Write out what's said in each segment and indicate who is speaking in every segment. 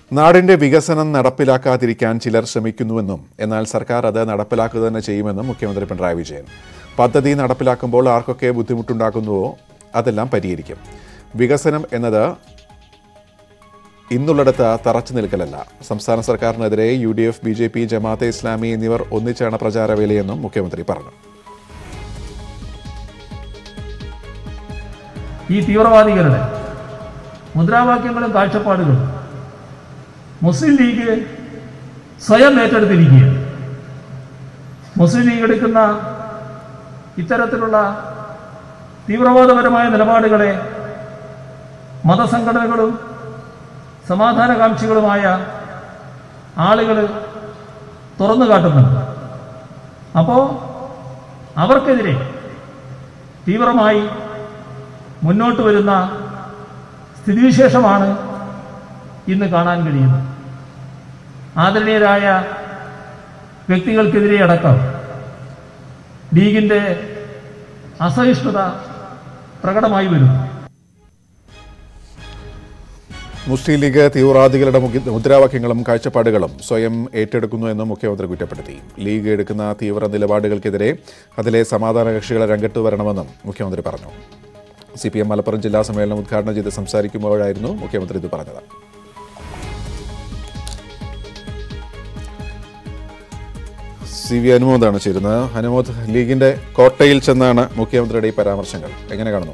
Speaker 1: നാടിന്റെ വികസനം നടപ്പിലാക്കാതിരിക്കാൻ ചിലർ ശ്രമിക്കുന്നുവെന്നും എന്നാൽ സർക്കാർ അത് നടപ്പിലാക്കുക തന്നെ ചെയ്യുമെന്നും മുഖ്യമന്ത്രി പിണറായി വിജയൻ പദ്ധതി നടപ്പിലാക്കുമ്പോൾ ആർക്കൊക്കെ ബുദ്ധിമുട്ടുണ്ടാക്കുന്നുവോ അതെല്ലാം പരിഹരിക്കും വികസനം എന്നത് ഇന്നുള്ളിടത്ത് തറച്ചു നിൽക്കലല്ല സംസ്ഥാന സർക്കാരിനെതിരെ U D F B J P Jamaat-e Islami എന്നിവർ ഒന്നിച്ചാണ് പ്രചാരവേലയെന്നും മുഖ്യമന്ത്രി പറഞ്ഞു
Speaker 2: ഈ തീവ്രവാദികളുടെ മുദ്രാവാക്യങ്ങളും കാഴ്ചപ്പാടുകളും മുസ്ലിം ലീഗ് സ്വയം ഏറ്റെടുത്തിരിക്കുക മുസ്ലിം ലീഗ് എടുക്കുന്ന ഇത്തരത്തിലുള്ള തീവ്രവാദപരമായ നിലപാടുകളെ മതസംഘടനകളും സമാധാനകാംക്ഷികളുമായ ആളുകൾ തുറന്നു കാട്ടുന്നുണ്ട് അപ്പോൾ അവർക്കെതിരെ തീവ്രമായി മുന്നോട്ട് വരുന്ന സ്ഥിതിവിശേഷമാണ് ഇന്ന് കാണാൻ കഴിയുന്നത് ആദരണീയരായ വ്യക്തികൾക്കെതിരെ അടക്കം ലീഗിന്റെ അസഹിഷ്ണുത പ്രകടമായി വരുന്നു
Speaker 1: മുസ്ലിം ലീഗ് തീവ്രവാദികളുടെ മുഖ്യ- മുദ്രാവാക്യങ്ങളും കാഴ്ചപ്പാടുകളും സ്വയം ഏറ്റെടുക്കുന്നു എന്നും മുഖ്യമന്ത്രി കുറ്റപ്പെടുത്തി ലീഗ് എടുക്കുന്ന തീവ്ര നിലപാടുകൾക്കെതിരെ അതിലെ സമാധാന കക്ഷികളെ രംഗത്ത് വരണമെന്നും മുഖ്യമന്ത്രി പറഞ്ഞു സി പി എം മലപ്പുറം ജില്ലാ സമ്മേളനം ഉദ്ഘാടനം ചെയ്ത് സംസാരിക്കുമ്പോഴായിരുന്നു മുഖ്യമന്ത്രി ഇത് പറഞ്ഞത് സി വി അനുമോദാണ് ചേരുന്നത് അനുമോദ് ലീഗിന്റെ കോട്ടയിൽ ചെന്നാണ് മുഖ്യമന്ത്രിയുടെ ഈ പരാമർശങ്ങൾ എങ്ങനെ കാണുന്നു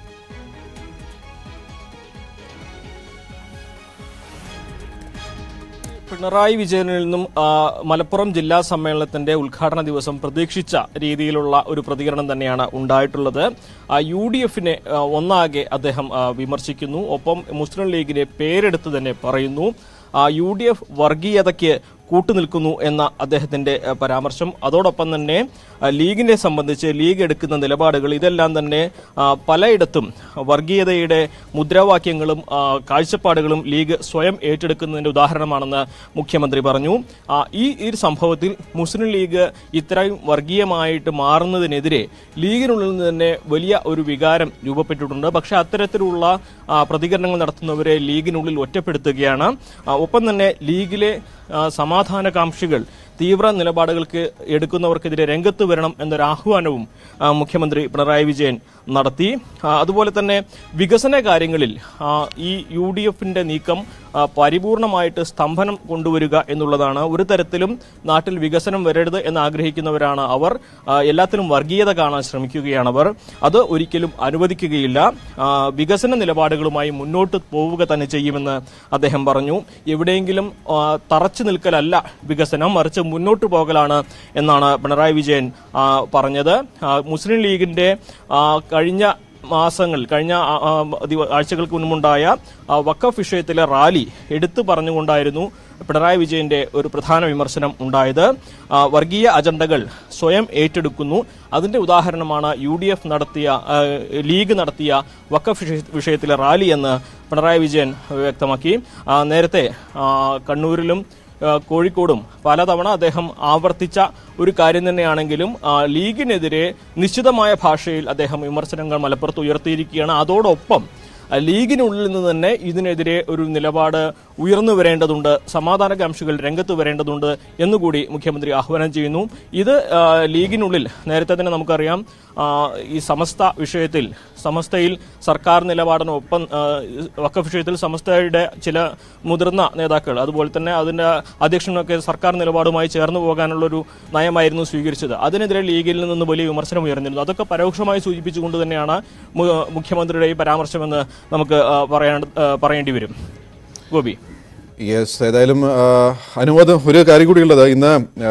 Speaker 3: പിണറായി വിജയനിൽ നിന്നും ആ, മലപ്പുറം ജില്ലാ സമ്മേളനത്തിന്റെ ഉദ്ഘാടന ദിവസം പ്രതീക്ഷിച്ച രീതിയിലുള്ള ഒരു പ്രതികരണം തന്നെയാണ് ഉണ്ടായിട്ടുള്ളത് ആ, യു ഡി എഫിനെ ആ, ഒന്നാകെ അദ്ദേഹം ആ, വിമർശിക്കുന്നു ഒപ്പം മുസ്ലിം ലീഗിനെ പേരെടുത്ത് തന്നെ പറയുന്നു ആ, യു ഡി എഫ് വർഗീയതയ്ക്ക് കൂട്ടുനിൽക്കുന്നു എന്ന അദ്ദേഹത്തിന്റെ ആ, പരാമർശം അതോടൊപ്പം തന്നെ ആ, ലീഗിനെ സംബന്ധിച്ച് ലീഗ് എടുക്കുന്ന നിലപാടുകൾ ഇതെല്ലാം തന്നെ ആ, പലയിടത്തും വർഗീയതയുടെ മുദ്രാവാക്യങ്ങളും ആ, കാഴ്ചപ്പാടുകളും ലീഗ് സ്വയം ഏറ്റെടുക്കുന്നതിന്റെ ഉദാഹരണമാണെന്ന് മുഖ്യമന്ത്രി പറഞ്ഞു ആ, ഈ ഈ ഒരു സംഭവത്തിൽ മുസ്ലിം ലീഗ് ഇത്രയും വർഗീയമായിട്ട് മാറുന്നതിനെതിരെ ലീഗിനുള്ളിൽ നിന്ന് തന്നെ വലിയ ഒരു വികാരം രൂപപ്പെട്ടിട്ടുണ്ട് പക്ഷേ അത്തരത്തിലുള്ള ആ, പ്രതികരണങ്ങൾ നടത്തുന്നവരെ ലീഗിനുള്ളിൽ ഒറ്റപ്പെടുത്തുകയാണ് ആ, ഒപ്പം തന്നെ ലീഗിലെ ആ, സമാധാനകാംക്ഷികൾ തീവ്ര നിലപാടുകൾക്ക് എടുക്കുന്നവർക്കെതിരെ രംഗത്ത് വരണം എന്നൊരു ആഹ്വാനവും ആ, മുഖ്യമന്ത്രി പിണറായി വിജയൻ നടത്തി ആ, അതുപോലെ തന്നെ വികസന കാര്യങ്ങളിൽ ആ, ഈ യു ഡി എഫിന്റെ നീക്കം ആ, പരിപൂർണമായിട്ട് സ്തംഭനം കൊണ്ടുവരിക എന്നുള്ളതാണ് ഒരു തരത്തിലും നാട്ടിൽ വികസനം വരരുത് എന്ന് ആഗ്രഹിക്കുന്നവരാണ് അവർ ആ, എല്ലാത്തിലും വർഗീയത കാണാൻ ശ്രമിക്കുകയാണ് അവർ അത് ഒരിക്കലും അനുവദിക്കുകയില്ല ആ, വികസന നിലപാടുകളുമായി മുന്നോട്ട് പോവുക തന്നെ ചെയ്യുമെന്ന് അദ്ദേഹം പറഞ്ഞു എവിടെയെങ്കിലും ആ, തറച്ചു നിൽക്കലല്ല വികസനം മറിച്ച് മുന്നോട്ട് പോകലാണ് എന്നാണ് പിണറായി വിജയൻ ആ, പറഞ്ഞത് ആ, മുസ്ലിം ലീഗിന്റെ ആ, കഴിഞ്ഞ മാസങ്ങൾ കഴിഞ്ഞ ആ, ആ, ദിവ- ആഴ്ചകൾക്ക് മുൻപുണ്ടായ ആ, വഖഫ് വിഷയത്തിലെ റാലി എടുത്തു പറഞ്ഞുകൊണ്ടായിരുന്നു പിണറായി വിജയന്റെ ഒരു പ്രധാന വിമർശനം ഉണ്ടായത് ആ, വർഗീയ അജണ്ടകൾ സ്വയം ഏറ്റെടുക്കുന്നു അതിന്റെ ഉദാഹരണമാണ് യു ഡി എഫ് നടത്തിയ ആ, ലീഗ് നടത്തിയ വഖഫ് വിഷയ- വിഷയത്തിലെ റാലി എന്ന് പിണറായി വിജയൻ വ്യക്തമാക്കി ആ, നേരത്തെ ആ, കണ്ണൂരിലും ആ, കോഴിക്കോടും പലതവണ അദ്ദേഹം ആവർത്തിച്ച ഒരു കാര്യം തന്നെയാണെങ്കിലും ആ, ലീഗിനെതിരെ നിശ്ചിതമായ ഭാഷയിൽ അദ്ദേഹം വിമർശനങ്ങൾ മലപ്പുറത്ത് ഉയർത്തിയിരിക്കുകയാണ് അതോടൊപ്പം ആ, ലീഗിനുള്ളിൽ നിന്ന് തന്നെ ഇതിനെതിരെ ഒരു നിലപാട് ഉയർന്നു വരേണ്ടതുണ്ട് സമാധാനകാംക്ഷികൾ രംഗത്ത് വരേണ്ടതുണ്ട് എന്നുകൂടി മുഖ്യമന്ത്രി ആഹ്വാനം ചെയ്യുന്നു ഇത് ആ, ലീഗിനുള്ളിൽ നേരത്തെ തന്നെ നമുക്കറിയാം ആ, ഈ സമസ്ത വിഷയത്തിൽ സമസ്തയിൽ സർക്കാർ നിലപാടിനൊപ്പം ആ, വഖഫ് വിഷയത്തിൽ സമസ്തയുടെ ചില മുതിർന്ന നേതാക്കൾ അതുപോലെ തന്നെ അതിന്റെ അധ്യക്ഷനൊക്കെ സർക്കാർ നിലപാടുമായി ചേർന്ന് പോകാനുള്ള ഒരു നയമായിരുന്നു സ്വീകരിച്ചത് അതിനെതിരെ ലീഗിൽ നിന്ന് വലിയ വിമർശനം ഉയർന്നിരുന്നു അതൊക്കെ പരോക്ഷമായി സൂചിപ്പിച്ചുകൊണ്ട് തന്നെയാണ് മു- മുഖ്യമന്ത്രിയുടെ ഈ പരാമർശമെന്ന് നമുക്ക് ആ, പറയാൻ ആ, പറയേണ്ടി വരും ഗോപി
Speaker 1: യെസ് ഏതായാലും ആ, അനുമോദം ഒരു കാര്യം കൂടിയുള്ളത് ഇന്ന്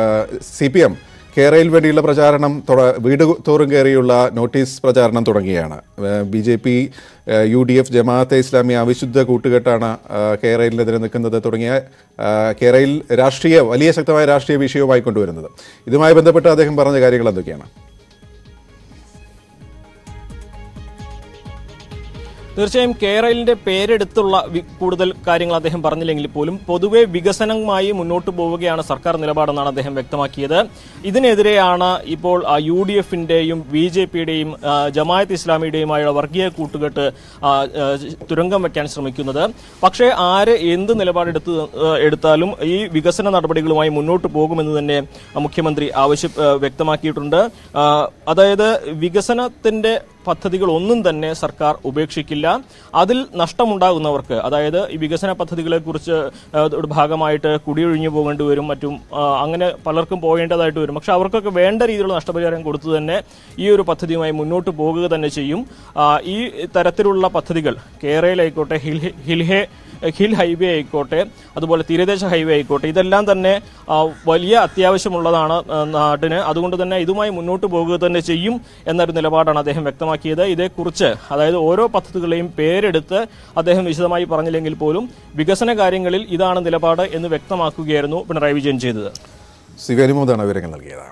Speaker 1: സി പി എം കേരളയിൽ വേണ്ടിയുള്ള പ്രചാരണം തുട- വീട് തോറും കയറിയുള്ള നോട്ടീസ് പ്രചാരണം തുടങ്ങിയാണ് B J P U D F Jamaat-e Islami അവിശുദ്ധ കൂട്ടുകെട്ടാണ് ആ, കേരളത്തിനെതിരെ നിൽക്കുന്നത് തുടങ്ങിയ ആ, കേരളയിൽ രാഷ്ട്രീയ വലിയ ശക്തമായ രാഷ്ട്രീയ വിഷയവുമായി കൊണ്ടുവരുന്നത് ഇതുമായി ബന്ധപ്പെട്ട് അദ്ദേഹം പറഞ്ഞ കാര്യങ്ങൾ എന്തൊക്കെയാണ്
Speaker 3: തീർച്ചയായും കേരളിന്റെ പേരെടുത്തുള്ള വി- കൂടുതൽ കാര്യങ്ങൾ അദ്ദേഹം പറഞ്ഞില്ലെങ്കിൽ പോലും പൊതുവെ വികസനവുമായി മുന്നോട്ട് പോവുകയാണ് സർക്കാർ നിലപാടെന്നാണ് അദ്ദേഹം വ്യക്തമാക്കിയത് ഇതിനെതിരെയാണ് ഇപ്പോൾ ആ, യു ഡി എഫിന്റെയും ബി ജെ പിയുടെയും ജമായത്ത് ഇസ്ലാമിയുടെയുമായുള്ള വർഗീയ കൂട്ടുകെട്ട് ആ, ആ, തുരങ്കം വയ്ക്കാൻ ശ്രമിക്കുന്നത് പക്ഷേ ആര് എന്ത് നിലപാടെടുത്ത് ആ, എടുത്താലും ഈ വികസന നടപടികളുമായി മുന്നോട്ട് പോകുമെന്ന് തന്നെ മുഖ്യമന്ത്രി ആവശ്യ ആ, വ്യക്തമാക്കിയിട്ടുണ്ട് ആ, അതായത് വികസനത്തിന്റെ പദ്ധതികൾ ഒന്നും തന്നെ സർക്കാർ ഉപേക്ഷിക്കില്ല അതിൽ നഷ്ടമുണ്ടാകുന്നവർക്ക് അതായത് ഈ വികസന പദ്ധതികളെ കുറിച്ച് ഭാഗമായിട്ട് കുടിയൊഴിഞ്ഞു പോകേണ്ടി വരും മറ്റും ആ, അങ്ങനെ പലർക്കും പോകേണ്ടതായിട്ട് വരും പക്ഷെ അവർക്കൊക്കെ വേണ്ട രീതിയിലുള്ള നഷ്ടപരിഹാരം കൊടുത്തു തന്നെ ഈ ഒരു പദ്ധതിയുമായി മുന്നോട്ട് പോകുക തന്നെ ചെയ്യും ആ, ഈ തരത്തിലുള്ള പദ്ധതികൾ കേരളയിലായിക്കോട്ടെ ഹിൽ ഹിൽഹേ ഹിൽ ഹൈവേ ആയിക്കോട്ടെ അതുപോലെ തീരദേശ ഹൈവേ ആയിക്കോട്ടെ ഇതെല്ലാം തന്നെ ആ, വലിയ അത്യാവശ്യമുള്ളതാണ് ആ, നാടിന് അതുകൊണ്ട് തന്നെ ഇതുമായി മുന്നോട്ട് പോകുക തന്നെ ചെയ്യും എന്നൊരു നിലപാടാണ് അദ്ദേഹം വ്യക്തമാക്കിയത് ഇതേക്കുറിച്ച് അതായത് ഓരോ പദ്ധതികളെയും പേരെടുത്ത് അദ്ദേഹം വിശദമായി പറഞ്ഞില്ലെങ്കിൽ പോലും വികസന കാര്യങ്ങളിൽ ഇതാണ് നിലപാട് എന്ന് വ്യക്തമാക്കുകയായിരുന്നു പിണറായി വിജയൻ ചെയ്തത്
Speaker 1: സി വി അനുമോദാണ് വിവരങ്ങൾ നൽകിയത്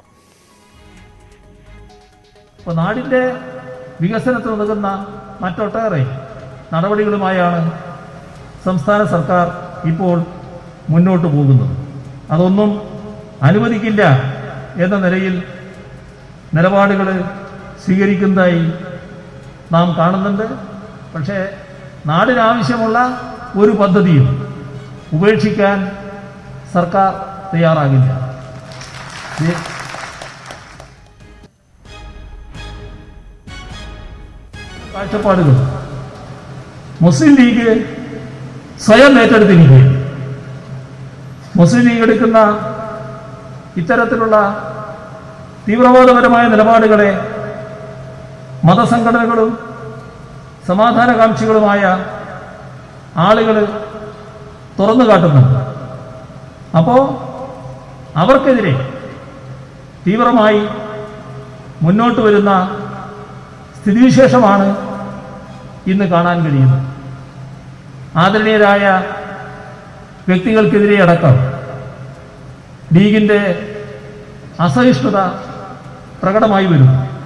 Speaker 2: അപ്പോൾ നാടിൻ്റെ വികസനത്തിന് ഉതകുന്ന മറ്റൊട്ടേറെ നടപടികളുമായാണ് സംസ്ഥാന സർക്കാർ ഇപ്പോൾ മുന്നോട്ട് പോകുന്നത് അതൊന്നും അനുവദിക്കില്ല എന്ന നിലയിൽ നിലപാടുകൾ സ്വീകരിക്കുന്നതായി നാം കാണുന്നുണ്ട് പക്ഷേ നാടിനാവശ്യമുള്ള ഒരു പദ്ധതിയും ഉപേക്ഷിക്കാൻ സർക്കാർ തയ്യാറാകില്ല ഇത് കാഴ്ചപ്പാടുകൾ മുസ്ലിം ലീഗ് സ്വയം ഏറ്റെടുത്തിരിക്കുകയാണ് മുസ്ലിം ലീഗ് എടുക്കുന്ന ഇത്തരത്തിലുള്ള തീവ്രവാദപരമായ നിലപാടുകളെ മതസംഘടനകളും സമാധാനകാംക്ഷികളുമായ ആളുകൾ തുറന്നു കാട്ടുന്നുണ്ട് അപ്പോൾ അവർക്കെതിരെ തീവ്രമായി മുന്നോട്ട് വരുന്ന സ്ഥിതിവിശേഷമാണ് ഇന്ന് കാണാൻ കഴിയുന്നത് ആദരണീയരായ വ്യക്തികൾക്കെതിരെ അടക്കം ലീഗിൻ്റെ അസഹിഷ്ണുത പ്രകടമായി വരും